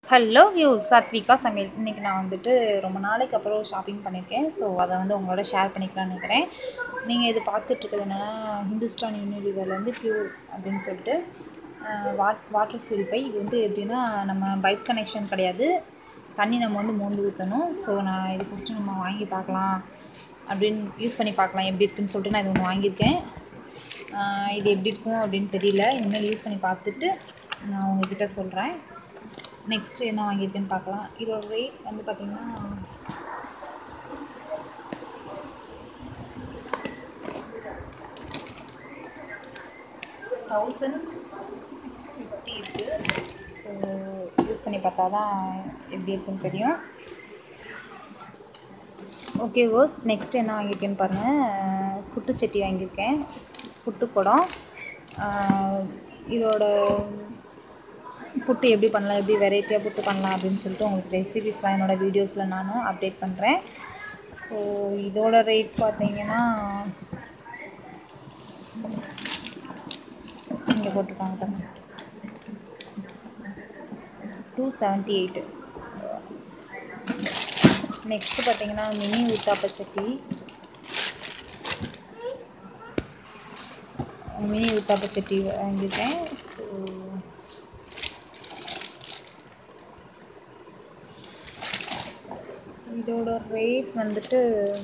hello you சாத்விகா சமையல் இன்றைக்கி நான் வந்துட்டு ரொம்ப நாளைக்கு அப்புறம் ஷாப்பிங் பண்ணியிருக்கேன் ஸோ அதை வந்து உங்களோட ஷேர் பண்ணிக்கலாம்னு நினைக்கிறேன் நீங்கள் இது பார்த்துட்ருக்குது என்னென்னா ஹிந்துஸ்தான் யூனிலிவர்லேருந்து பியூர் அப்படின்னு சொல்லிட்டு வாட் வாட்டர் ப்யூரிஃபை இது வந்து எப்படின்னா நம்ம பைப் கனெக்ஷன் கிடையாது தண்ணி நம்ம வந்து மோந்து ஊற்றணும் ஸோ நான் இது ஃபஸ்ட்டு நம்ம வாங்கி பார்க்கலாம் அப்படின்னு யூஸ் பண்ணி பார்க்கலாம் எப்படி இருக்குன்னு சொல்லிட்டு நான் இது ஒன்று வாங்கியிருக்கேன் ஆஹ் இது எப்படி இருக்கும் அப்படின்னு தெரியல இனிமேல் யூஸ் பண்ணி பார்த்துட்டு நான் உங்ககிட்ட சொல்கிறேன் நெக்ஸ்ட்டு என்ன வாங்கியிருக்கேன்னு பார்க்கலாம் இதோட ரேட் வந்து பார்த்திங்கன்னா தௌசண்ட் சிக்ஸ் ஃபிஃப்டி இருக்குது ஸோ யூஸ் பண்ணி பார்த்தா தான் எப்படி இருக்குன்னு தெரியும் ஓகே ஓஸ் நெக்ஸ்ட் என்ன வாங்கியிருக்கேன்னு பாருங்கள் புட்டு சட்டி வாங்கியிருக்கேன் புட்டு குடம் ஆஹ் இதோட புட்டு எப்படி பண்ணலாம் எப்படி வெரைட்டியாக புட்டு பண்ணலாம் அப்படின்னு சொல்லிட்டு உங்களுக்கு ரெசிபிஸ்லாம் என்னோடய வீடியோஸில் நானும் அப்டேட் பண்ணுறேன் ஸோ இதோட ரேட் பார்த்தீங்கன்னா இங்கே போட்டிருக்காங்க பாருங்க டூ செவன்ட்டி எயிட்டு நெக்ஸ்ட்டு பார்த்தீங்கன்னா மினி ஊத்தாப்ப சட்டி மினி ஊத்தாப்ப சட்டி வாங்கியிருக்கேன் ஸோ இதோட ரேட் வந்துட்டு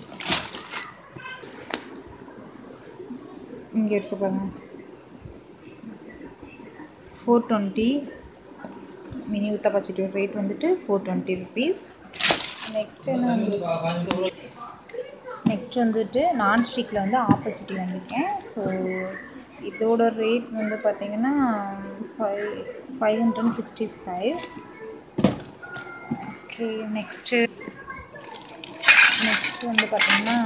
இங்கே இருக்கு பாருங்க ஃபோர் டுவெண்ட்டி மினி உத்தப்பா சட்டியோட ரேட் வந்துட்டு ஃபோர் டுவெண்ட்டி ருபீஸ் நெக்ஸ்ட் என்ன வந்து நெக்ஸ்ட் வந்துட்டு நான்ஸ்டிக்கில் வந்து ஆப்பச்சட்டி வாங்கியிருக்கேன் ஸோ இதோட ரேட் வந்து பார்த்தீங்கன்னா five five hundred sixty five okay next next வந்து பார்த்தீங்கன்னா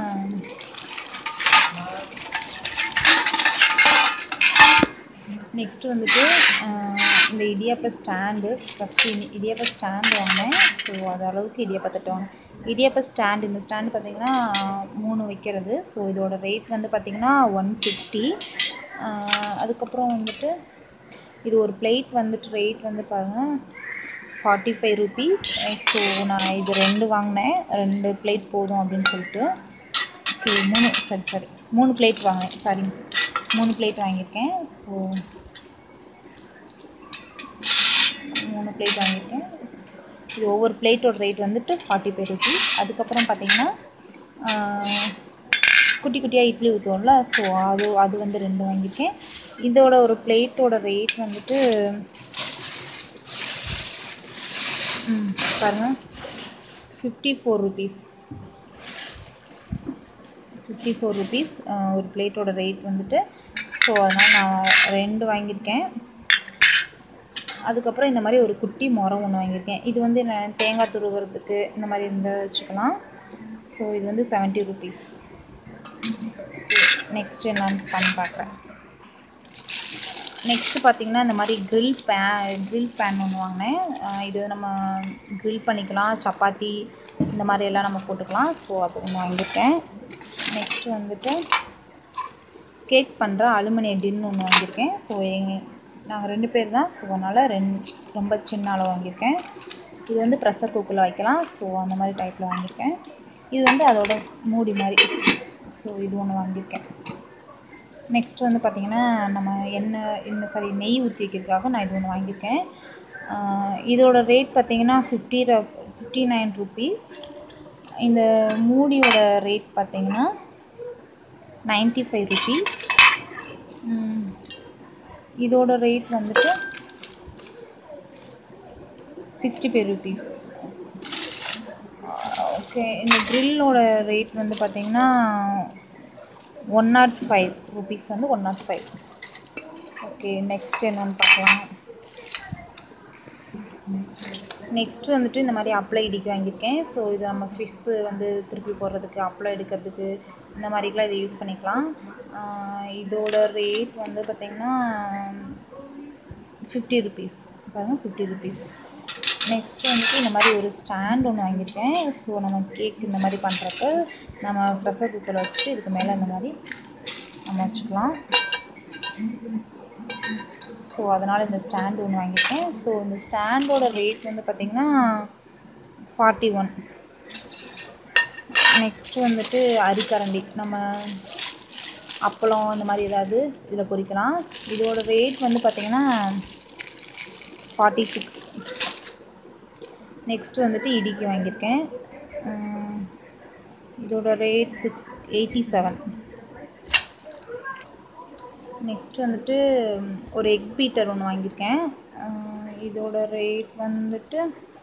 நெக்ஸ்ட் வந்துட்டு ஆஹ், இந்த idiyappa stand first idiyappa stand வாங்கினேன் ஸோ அது அளவுக்கு இடியாப்ப தட்டு வாங்கினேன் இடியாப்ப ஸ்டாண்ட் இந்த ஸ்டாண்டு பார்த்தீங்கன்னா மூணு வைக்கிறது ஸோ இதோட ரேட் வந்து பார்த்தீங்கன்னா ஒன் ஃபிஃப்டி அதுக்கப்புறம் வந்துட்டு இது ஒரு பிளேட் வந்துட்டு ரேட் வந்து பாருங்கள் ஃபார்ட்டி ஃபைவ் ருபீஸ் ஸோ நான் இது ரெண்டு வாங்கினேன் ரெண்டு பிளேட் போதும் அப்படின்னு சொல்லிட்டு ஓகே மூணு சரி சரி மூணு பிளேட் வாங்கினேன் சாரி மூணு பிளேட் வாங்கியிருக்கேன் ஸோ மூணு பிளேட் வாங்கியிருக்கேன் இது ஒவ்வொரு பிளேட்டோட ரேட் வந்துட்டு ஃபார்ட்டி ஃபைவ் ருபீஸ் அதுக்கப்புறம் பார்த்தீங்கன்னா ஆஹ், குட்டி குட்டியாக இட்லி ஊற்றுவோம்ல ஸோ அது அது வந்து ரெண்டு வாங்கியிருக்கேன் இதோட ஒரு பிளேட்டோட ரேட் வந்துட்டு ம் பாருங்கள் fifty four rupees fifty four rupees ஒரு பிளேட்டோட ரேட் வந்துட்டு ஸோ அதனால் நான் ரெண்டு வாங்கியிருக்கேன் அதுக்கப்புறம் இந்த மாதிரி ஒரு குட்டி முறம் ஒன்று வாங்கியிருக்கேன் இது வந்து நான் தேங்காய் துருவுறதுக்கு இந்த மாதிரி இந்த வச்சுக்கலாம் ஸோ இது வந்து செவன்ட்டி ருபீஸ் நெக்ஸ்ட் என்னன்னு பண்ணி பார்க்குறேன் நெக்ஸ்ட்டு பார்த்தீங்கன்னா இந்த மாதிரி grill பேன் grill பேன் ஒன்று வாங்கினேன் அஹ் இது நம்ம grill பண்ணிக்கலாம் சப்பாத்தி இந்த மாதிரி எல்லாம் நம்ம போட்டுக்கலாம் ஸோ அது ஒன்று வாங்கியிருக்கேன் நெக்ஸ்ட்டு வந்துட்டு கேக் பண்ணுற அலுமினிய டின் ஒன்று வாங்கியிருக்கேன் ஸோ எங்கள் நாங்கள் ரெண்டு பேர் தான் ஸோ அதனால் ரெண்டு ரொம்ப சின்ன அளவு வாங்கியிருக்கேன் இது வந்து ப்ரெஷர் குக்கரில் வைக்கலாம் ஸோ அந்த மாதிரி டைப்பில் வாங்கியிருக்கேன் இது வந்து அதோட மூடி மாதிரி ஸோ இது ஒன்று வாங்கியிருக்கேன் நெக்ஸ்ட் வந்து பார்த்திங்கன்னா நம்ம எண்ணெய் இந்த சாரி நெய் ஊற்றி வைக்கிறதுக்காக நான் இது ஒன்று வாங்கியிருக்கேன் ஆஹ் இதோட ரேட் பார்த்தீங்கன்னா ஃபிஃப்டி ஃபிஃப்டி நைன் ருபீஸ் இந்த மூடியோட ரேட் பார்த்தீங்கன்னா நைன்ட்டி ஃபைவ் ருபீஸ் இதோட ரேட் வந்துட்டு சிக்ஸ்டி ஃபைவ் ருபீஸ் ஓகே இந்த க்ரில்லோட ரேட் வந்து பார்த்தீங்கன்னா ஒன் நாட் ஃபைவ் ருபீஸ் வந்து one nought five okay next என்னன்னு பார்க்கலாம் நெக்ஸ்ட் வந்துட்டு இந்த மாதிரி அப்ளை இடிக்கு வாங்கியிருக்கேன் ஸோ இது நம்ம ஃபிஷ்ஷு வந்து திருப்பி போடுறதுக்கு அப்ளை எடுக்கிறதுக்கு இந்த மாதிரிக்கெலாம் இதை யூஸ் பண்ணிக்கலாம் ஆஹ் இதோட ரேட் வந்து பார்த்திங்கன்னா ஃபிஃப்டி ருபீஸ் பாருங்கள் ஃபிஃப்டி ருபீஸ் நெக்ஸ்ட் வந்துட்டு இந்த மாதிரி ஒரு ஸ்டாண்ட் ஒன்று வாங்கியிருக்கேன் ஸோ நம்ம கேக் இந்த மாதிரி பண்ணுறப்ப நம்ம ப்ரெஷர் குக்கரில் வச்சுட்டு இதுக்கு மேலே இந்த மாதிரி நம்ம வச்சுக்கலாம் ஸோ ஸோ அதனால் இந்த ஸ்டாண்ட் ஒன்று வாங்கியிருக்கேன் ஸோ இந்த ஸ்டாண்டோட ரேட் வந்து பார்த்திங்கன்னா ஃபார்ட்டி ஒன் நெக்ஸ்ட்டு வந்துட்டு அரிக்கரண்டி நம்ம அப்பளம் இந்த மாதிரி ஏதாவது இதில் பொரிக்கலாம் இதோட ரேட் வந்து பார்த்திங்கன்னா ஃபார்ட்டி சிக்ஸ் நெக்ஸ்ட்டு வந்துட்டு இடிக்கு வாங்கியிருக்கேன் உம், இதோட rate six eighty seven next வந்துட்டு ம், ஒரு எக் பீட்டர் ஒன்று வாங்கியிருக்கேன் அஹ் இதோட ரேட் வந்துட்டு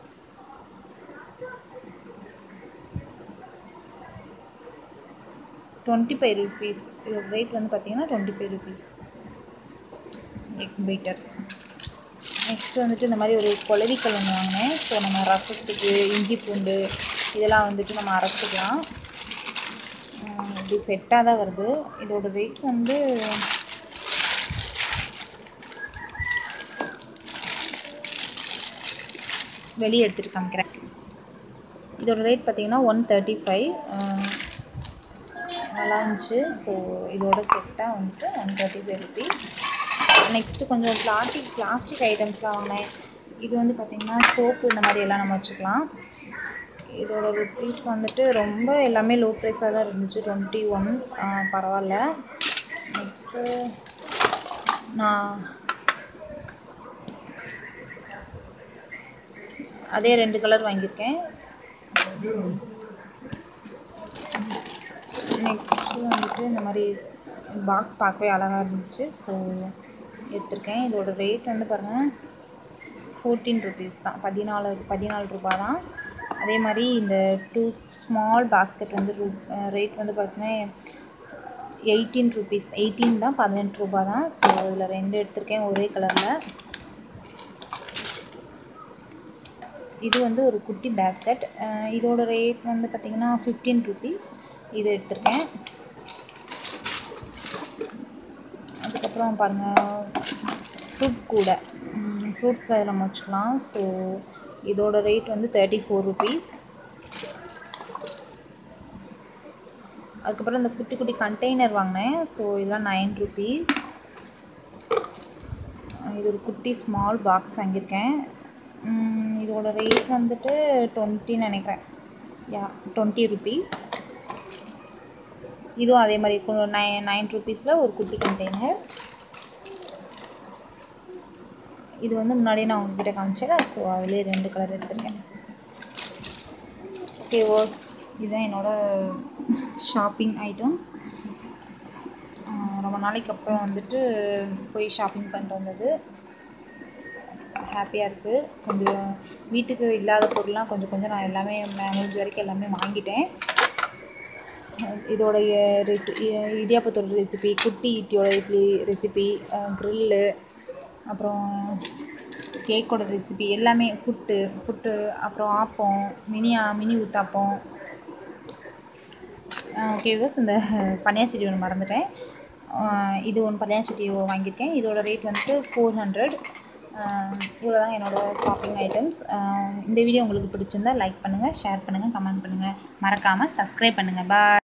டுவெண்ட்டி ஃபைவ் ருபீஸ் இதோட ரேட் வந்து பார்த்தீங்கன்னா twenty five rupees egg beater next வந்துட்டு இந்த மாதிரி ஒரு குளவிக்கல் ஒன்று வாங்கினேன் ஸோ நம்ம ரசத்துக்கு இஞ்சி பூண்டு இதெல்லாம் வந்துட்டு நம்ம அரைச்சிக்கலாம் உம், இது செட்டாக தான் வருது இதோட ரேட் வந்து வெளியே எடுத்துட்டு காமிக்கிறேன் இதோட ரேட் பார்த்தீங்கன்னா ஒன் தேர்ட்டி ஃபைவ் நல்லா இருந்துச்சு ஸோ இதோட செட்டாக வந்துட்டு one thirty five rupees next கொஞ்சம் பிளாஸ்டிக் பிளாஸ்டிக் ஐட்டம்ஸ்லாம் வாங்கினேன் இது வந்து பார்த்திங்கன்னா சோப்பு இந்த மாதிரி எல்லாம் நம்ம வச்சுக்கலாம் இதோட ருப்பீஸ் வந்துட்டு ரொம்ப எல்லாமே லோ ப்ரைஸாக தான் இருந்துச்சு டுவெண்ட்டி ஒன் பரவாயில்ல நெக்ஸ்ட்டு நான் அதே ரெண்டு கலர் வாங்கியிருக்கேன் நெக்ஸ்ட்டு வந்துட்டு இந்த மாதிரி பாக்ஸ் பார்க்கவே அழகாக இருந்துச்சு ஸோ எடுத்திருக்கேன் இதோட ரேட் வந்து பாருங்கள் ஃபோர்டீன் ருபீஸ் தான் பதினாலு பதினாலு ரூபா தான் அதே மாதிரி இந்த டூ ஸ்மால் பாஸ்கெட் வந்து ரேட் வந்து பார்த்தீங்கன்னா எயிட்டீன் ருபீஸ் எயிட்டீன் தான் பதினெட்டு ரூபா தான் ஸோ இதில் ரெண்டு எடுத்திருக்கேன் ஒரே கலரில் இது வந்து ஒரு குட்டி பேஸ்கெட் இதோட ரேட் வந்து பார்த்திங்கன்னா ஃபிஃப்டீன் ருபீஸ் இது எடுத்திருக்கேன் அதுக்கப்புறம் பாருங்கள் ஃப்ரூட் கூட ஃப்ரூட்ஸ் அதில் நம்ம வச்சுக்கலாம் ஸோ இதோட ரேட் வந்து தேர்ட்டி ஃபோர் ருபீஸ் அதுக்கப்புறம் இந்த குட்டி குட்டி கண்டெய்னர் வாங்கினேன் ஸோ இதெல்லாம் நைன் ருபீஸ் இது ஒரு குட்டி ஸ்மால் பாக்ஸ் வாங்கியிருக்கேன் உம், இதோட ரேட் வந்துட்டு டுவெண்ட்டின்னு நினைக்கிறேன் யா டுவெண்ட்டி ருபீஸ் இதுவும் அதே மாதிரி நைன் நைன் ருபீஸில் ஒரு குட்டி கண்டெய்னர் இது வந்து முன்னாடியே நான் உங்ககிட்ட காமிச்சேன் ஸோ அதுலேயே ரெண்டு கலர் எடுத்திருக்கேன் ஓகே வாஸ் இதுதான் என்னோட ஷாப்பிங் ஐட்டம்ஸ் ரொம்ப நாளைக்கு அப்புறம் வந்துட்டு போய் ஷாப்பிங் பண்ணிட்டு வந்தது ஹாப்பியாக இருக்குது கொஞ்சம் வீட்டுக்கு இல்லாத பொருள்லாம் கொஞ்சம் கொஞ்சம் நான் எல்லாமே மேனேஜ் வரைக்கும் எல்லாமே வாங்கிட்டேன் இதோடைய ரெசி இடியாப்பத்தோட ரெசிபி குட்டி இட்டியோட இட்லி ரெசிபி க்ரில்லு அப்புறம் கேக்கோட ரெசிபி எல்லாமே புட்டு புட்டு அப்புறம் ஆப்பம் மினி ஆ- மினி ஊத்தாப்பம் ஓகே விவஸ் இந்த பனியாச்செடி ஒன்று மறந்துட்டேன் ஆஹ் இது ஒன்று பனியாச்செடி வாங்கியிருக்கேன் இதோட ரேட் வந்துட்டு ஃபோர் ஹண்ட்ரட் இவ்வளோ தான் என்னோடய ஷாப்பிங் ஐட்டம்ஸ் இந்த வீடியோ உங்களுக்கு பிடிச்சிருந்தா லைக் பண்ணுங்கள் ஷேர் பண்ணுங்கள் கமெண்ட் பண்ணுங்கள் மறக்காமல் சப்ஸ்கிரைப் பண்ணுங்கள் பாய்